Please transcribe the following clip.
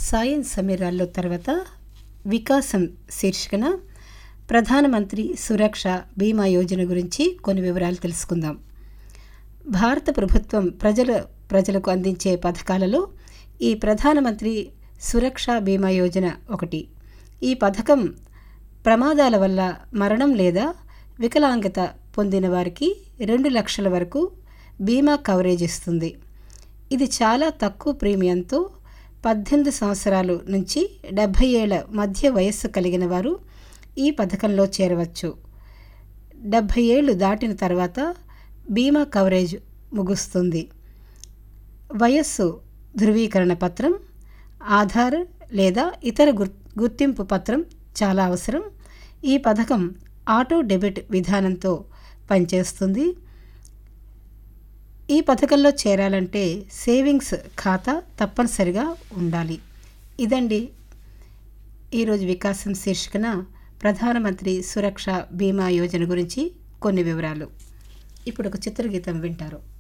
సాయం సమీరాల్లో తర్వాత వికాసం శీర్షికన ప్రధానమంత్రి సురక్ష బీమా యోజన గురించి కొన్ని వివరాలు తెలుసుకుందాం భారత ప్రభుత్వం ప్రజల ప్రజలకు అందించే పథకాలలో ఈ ప్రధానమంత్రి సురక్ష బీమా యోజన ఒకటి ఈ పథకం ప్రమాదాల వల్ల మరణం లేదా వికలాంగత పొందిన వారికి రెండు లక్షల వరకు బీమా కవరేజ్ ఇస్తుంది ఇది చాలా తక్కువ ప్రీమియంతో పద్దెనిమిది సంవత్సరాలు నుంచి డెబ్భై ఏళ్ల మధ్య వయస్సు కలిగిన వారు ఈ పథకంలో చేరవచ్చు డెబ్భై ఏళ్ళు దాటిన తర్వాత బీమా కవరేజ్ ముగుస్తుంది వయస్సు ధృవీకరణ పత్రం ఆధార్ లేదా ఇతర గుర్ గుర్తింపు పత్రం చాలా అవసరం ఈ పథకం ఆటో డెబిట్ విధానంతో పనిచేస్తుంది ఈ పథకంలో చేరాలంటే సేవింగ్స్ ఖాతా తప్పనిసరిగా ఉండాలి ఇదండి ఈరోజు వికాసం శీర్షికన ప్రధానమంత్రి సురక్ష బీమా యోజన గురించి కొన్ని వివరాలు ఇప్పుడు ఒక చిత్రగీతం వింటారు